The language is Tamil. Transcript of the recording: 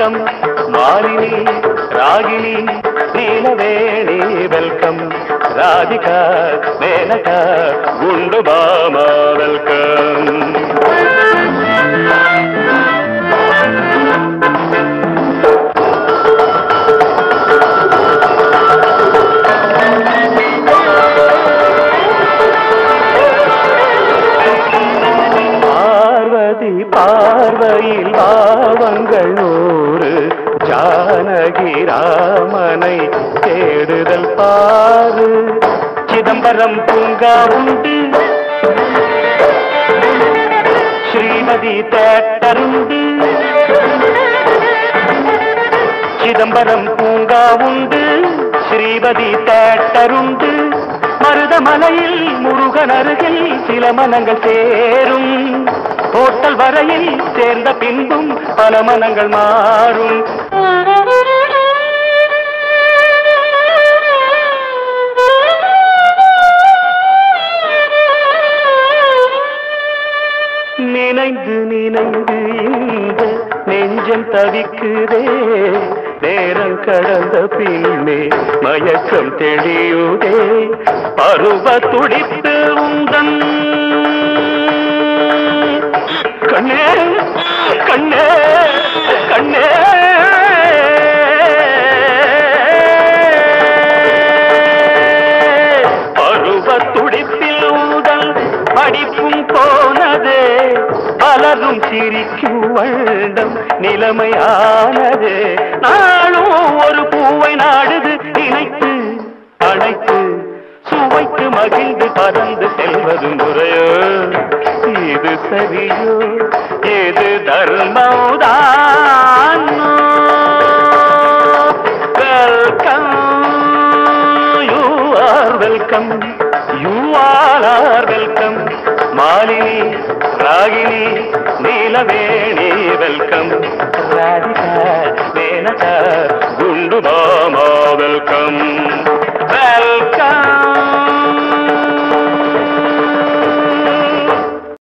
வெல்கம் மாலினி ராகினி நீலவேணி வெல்கம் ராதிகா மேனகா குண்டு பாமா வெல்கம் பார்வதி பார்வையில் பாவங்கள் நூறு ஜானகி ராமனை தேடுதல் பாரு சிதம்பரம் பூங்கா உண்டு ஸ்ரீமதி தேட்டருண்டு சிதம்பரம் பூங்கா உண்டு ஸ்ரீமதி தேட்டருண்டு மருதமலையில் முருகன் அருகில் சில மனங்கள் சேரும் ஹோட்டல் வரையில் சேர்ந்த பின்பும் பல மனங்கள் மாறும் நினைந்து நினைந்து இந்த நெஞ்சம் தவிக்குதே நேரம் கடந்த பின்னே மயக்கம் தெளியுதே பருவ துடித்து உந்தன் கண்ணே கண்ணே கண்ணே பருவ துடிப்பில் ஊதல் படிப்பும் போனதே பலரும் சிரிக்கும் வண்டம் நிலைமையானது நாளும் ஒரு பூவை நாடுது நினைத்து அழைத்து சுவைத்து மகிழ்ந்து பறந்து செல்வது முறையோ இது சரியோ இது தர்மதான் welcome you are welcome you are are welcome Malini Ragini Neelaveni welcome